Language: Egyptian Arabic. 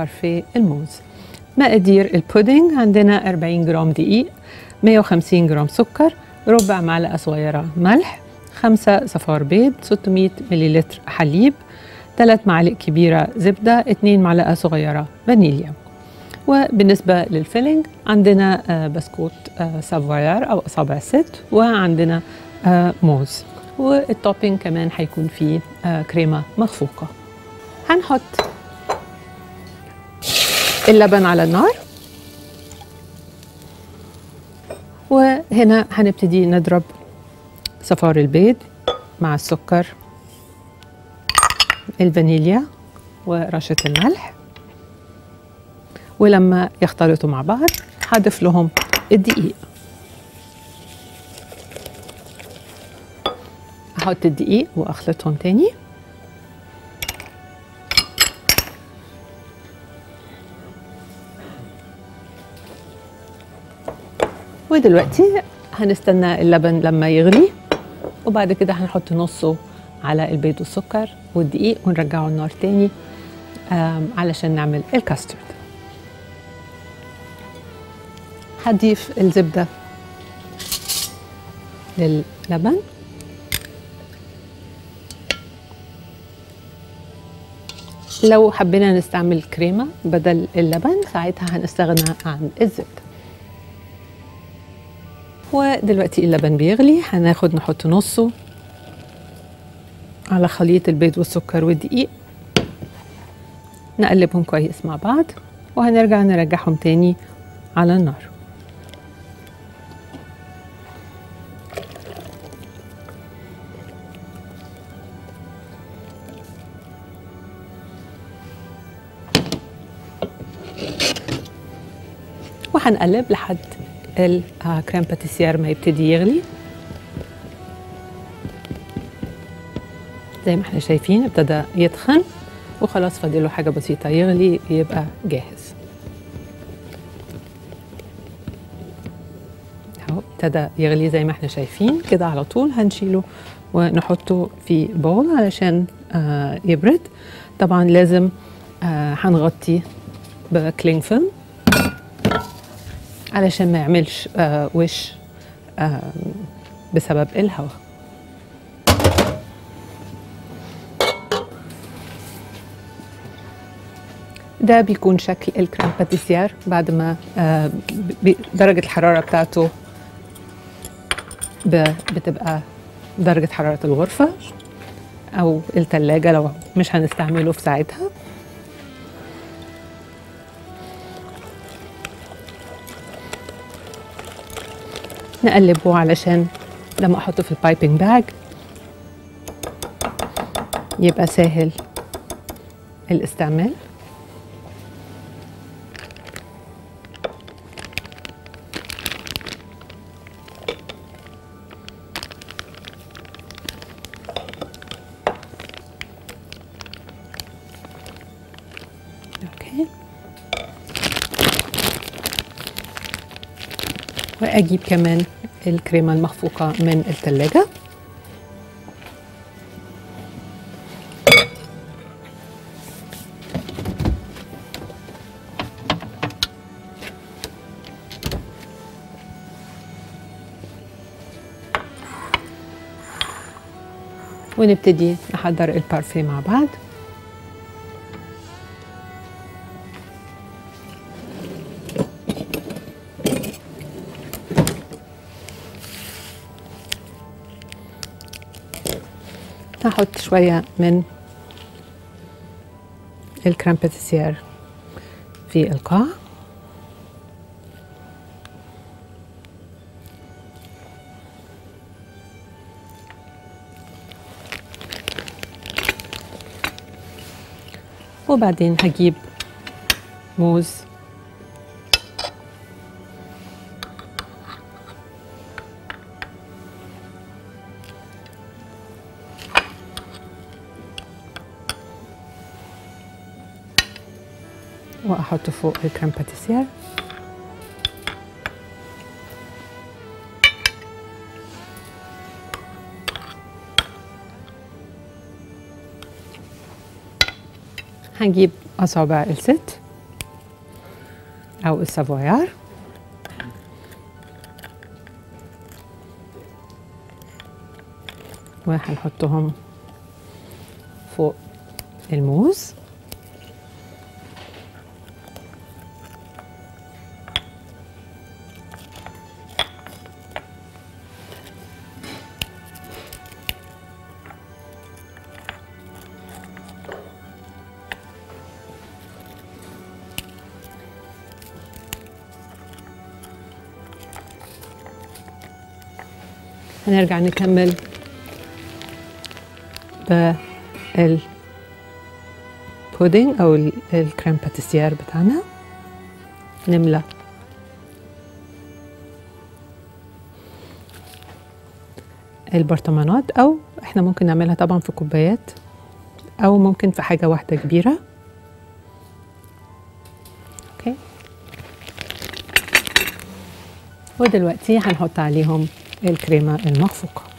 بارفيه الموز مقادير البودنج عندنا 40 جرام دقيق 150 جرام سكر ربع معلقة صغيرة ملح خمسة صفار بيض 600 مليلتر حليب ثلاث معالق كبيرة زبدة 2 معلقة صغيرة فانيليا وبالنسبة للفيلينج عندنا آه، بسكوت آه، سافويار أو أصابع ست وعندنا آه، موز والتوبينج كمان هيكون فيه آه، كريمة مخفوقة هنحط اللبن على النار وهنا هنبتدي نضرب صفار البيض مع السكر الفانيليا ورشة الملح ولما يختلطوا مع بعض هضيف لهم الدقيق احط الدقيق واخلطهم تاني ودلوقتي هنستنى اللبن لما يغلي وبعد كده هنحط نصه على البيض والسكر والدقيق ونرجعه النار تاني آم، علشان نعمل الكاسترد هضيف الزبدة للبن لو حبينا نستعمل كريمة بدل اللبن ساعتها هنستغنى عن الزبدة ودلوقتي اللبن بيغلي هناخد نحط نصه على خليط البيض والسكر والدقيق نقلبهم كويس مع بعض وهنرجع نرجعهم تاني على النار وهنقلب لحد الكريم باتيسير ما يبتدي يغلي زي ما احنا شايفين ابتدى يتخن وخلاص فاضله حاجة بسيطة يغلي يبقى جاهز اهو ابتدى يغلي زي ما احنا شايفين كده على طول هنشيله ونحطه في بول علشان آه يبرد طبعا لازم آه هنغطي بكلينج فيلم علشان ما يعملش آه وش آه بسبب الهواء ده بيكون شكل الكريم باتيسير بعد ما آه ب- درجة الحرارة بتاعته ب- بتبقى درجة حرارة الغرفة أو التلاجة لو مش هنستعمله في ساعتها نقلبه علشان لما احطه في البايبنج باج يبقى سهل الاستعمال اوكي واجيب كمان الكريمه المخفوقه من الثلاجه ونبتدي نحضر البارفيه مع بعض هحط شوية من الكريم باتيسير في القاع وبعدين هجيب موز واحطه فوق الكريم باتيسير هنجيب اصابع الست او السافويار وهنحطهم فوق الموز هنرجع نكمل بالبودينج او ال- الكريم باتيسير بتاعنا نملى البرطمانات او احنا ممكن نعملها طبعا في كوبايات او ممكن في حاجه واحده كبيره اوكي ودلوقتي هنحط عليهم الكريمه المخفوقه